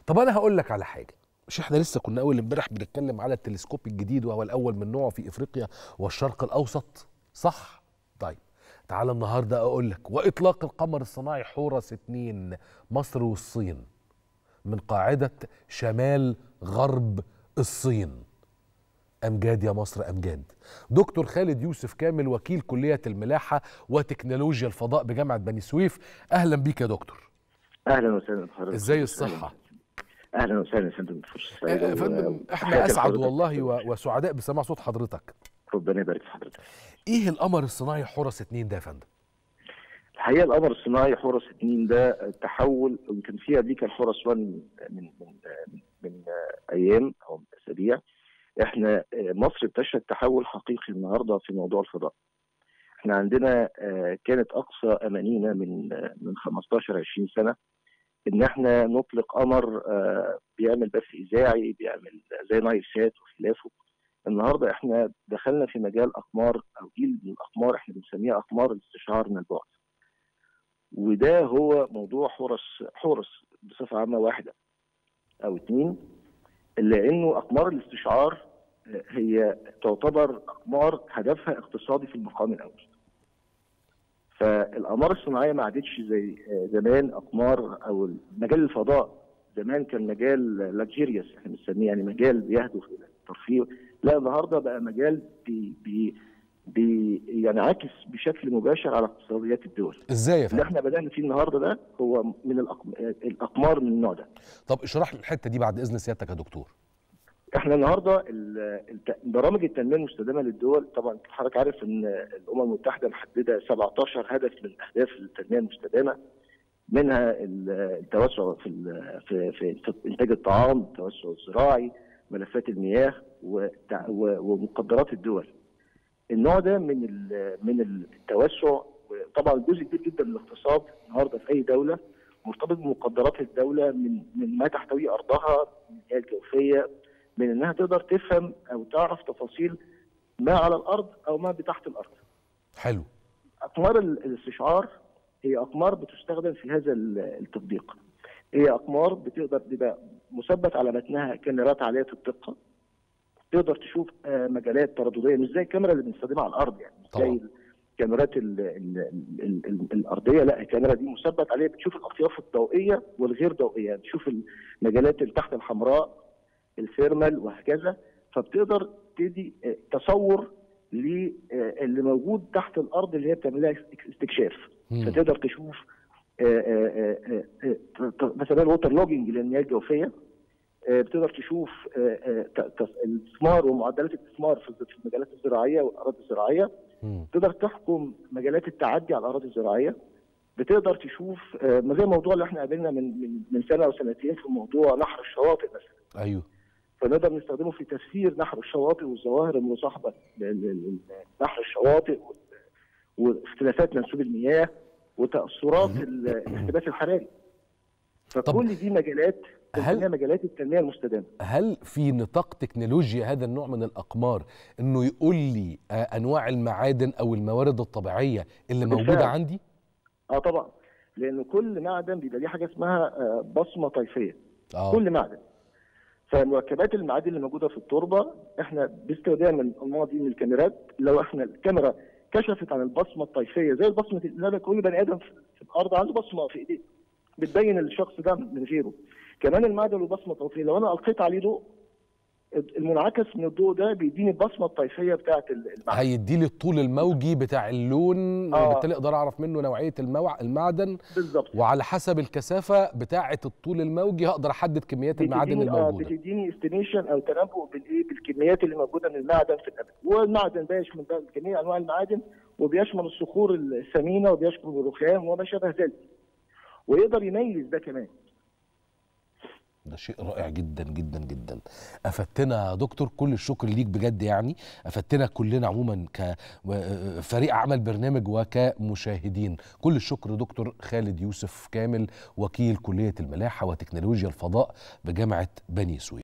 طب انا هقول لك على حاجه مش احنا لسه كنا اول امبارح بنتكلم على التلسكوب الجديد وهو الاول من نوعه في افريقيا والشرق الاوسط صح طيب تعال النهارده اقول لك واطلاق القمر الصناعي حورس 2 مصر والصين من قاعده شمال غرب الصين امجاد يا مصر امجاد دكتور خالد يوسف كامل وكيل كليه الملاحه وتكنولوجيا الفضاء بجامعه بني سويف اهلا بيك يا دكتور اهلا وسهلا بحضرتك ازاي الصحه اهلا وسهلا يا فندم فرصه سعيده يا فندم و- احنا وتحياتي اسعد لحضرتك. والله و- وسعداء بسماع صوت حضرتك ربنا يبارك في حضرتك ايه القمر الصناعي حورس 2 ده يا فندم الحقيقه القمر الصناعي حورس 2 ده تحول يمكن فيها دي كان حورس 1 من من من, من ايام او من اسابيع احنا مصر بتشهد تحول حقيقي النهارده في موضوع الفضاء احنا عندنا آه، كانت اقصى امانينا من آه، من 15 20 سنه ان احنا نطلق قمر آه، بيعمل بث اذاعي بيعمل زي نايل سات وخلافه النهارده احنا دخلنا في مجال اقمار او جيل من الاقمار احنا بنسميها اقمار الاستشعار من البعد وده هو موضوع حورس حورس بصفه عامه واحده او اثنين لانه اقمار الاستشعار آه، هي تعتبر اقمار هدفها اقتصادي في المقام الاول فالاقمار الصناعيه ما عادتش زي آه، زمان اقمار او مجال الفضاء زمان كان مجال لاكجيريوس احنا بنسميه يعني مجال بيهدف الى الترفيه لا النهارده بقى مجال بي بي بي ينعكس بشكل مباشر على اقتصاديات الدول ازاي يا اللي فندم احنا بدانا فيه النهارده ده هو من الأقم- الاقمار من النوع ده طب اشرح لي الحته دي بعد اذن سيادتك يا دكتور احنا النهارده ال- الت- برامج التنميه المستدامه للدول طبعا حضرتك عارف ان الامم المتحده محدده 17 هدف من اهداف التنميه المستدامه منها ال- التوسع في ال- في في, في انتاج الطعام، التوسع الزراعي، ملفات المياه وتع- و- ومقدرات الدول. النوع ده من ال- من التوسع طبعا جزء كبير جدا من الاقتصاد النهارده في اي دوله مرتبط بمقدرات الدوله من من ما تحتويه ارضها من المياه الجوفيه من انها تقدر تفهم او تعرف تفاصيل ما على الارض او ما بتحت الارض. حلو اقمار ال- الاستشعار هي اقمار بتستخدم في هذا ال- التطبيق. هي اقمار بتقدر تبقى مثبت على متنها كاميرات عاليه الدقه تقدر تشوف آه، مجالات تردديه مش زي الكاميرا اللي بنستخدمها على الارض يعني مش طبعاً. زي الكاميرات ال ال ال ال الارضيه لا الكاميرا دي مثبت عليها بتشوف الاطياف الضوئيه والغير ضوئيه يعني تشوف المجالات اللي تحت الحمراء الثيرمال وهكذا فبتقدر تدي آه، تصور للي موجود تحت الارض اللي هي بتعمل لها استكشاف مم. فتقدر تشوف آه، آه، آه، آه، آه، مثلا الووتر لوجنج للمياه الجوفيه آه، بتقدر تشوف آه، آه، ت- ت- الاستثمار ومعدلات الاستثمار في في المجالات الزراعيه والاراضي الزراعيه مم. تقدر تحكم مجالات التعدي على الاراضي الزراعيه بتقدر تشوف آه، زي الموضوع اللي احنا قابلنا من من من سنه او سنتين في موضوع نحر الشواطئ مثلا ايوه فنقدر نستخدمه في تفسير نحر الشواطئ والظواهر المصاحبه ل- ل- لنحر الشواطئ وال- واختلافات منسوب المياه وتاثرات ال- الاحتباس الحراري فكل دي مجالات هل- بنسميها مجالات التنميه المستدامه هل في نطاق تكنولوجيا هذا النوع من الاقمار انه يقول لي آه، انواع المعادن او الموارد الطبيعيه اللي موجوده بالفعل. عندي اه طبعا لان كل معدن بيبقى ليه حاجه اسمها آه، بصمه طيفيه اه كل معدن فمركبات المعادن اللي موجوده في التربه احنا باستخدام الانواع دي من الكاميرات لو احنا الكاميرا كشفت عن البصمه الطيفيه زي البصمه اللي كل بني ادم في في الارض عنده بصمه في ايديه بتبين الشخص ده من غيره كمان المعدن له بصمه طيفيه لو انا القيت عليه ضوء المنعكس من الضوء ده بيديني البصمه الطيفيه بتاعه المعدن هيدي لي الطول الموجي بتاع اللون آه. وبالتالي اقدر اعرف منه نوعيه الموع المعدن بالظبط وعلى حسب الكثافه بتاعه الطول الموجي هقدر احدد كميات المعادن بتديني- آه، الموجوده بتديني استيميشن او تنبؤ بالايه بالكميات اللي موجوده من المعدن في الابد والمعدن ده يشمل بقى جميع انواع المعادن وبيشمل الصخور الثمينه وبيشمل الرخام وما شابه ذلك ويقدر يميز ده كمان ده شيء رائع جدا جدا جدا افدتنا يا دكتور كل الشكر ليك بجد يعني افدتنا كلنا عموما كفريق عمل برنامج وكمشاهدين كل الشكر دكتور خالد يوسف كامل وكيل كليه الملاحه وتكنولوجيا الفضاء بجامعه بني سويف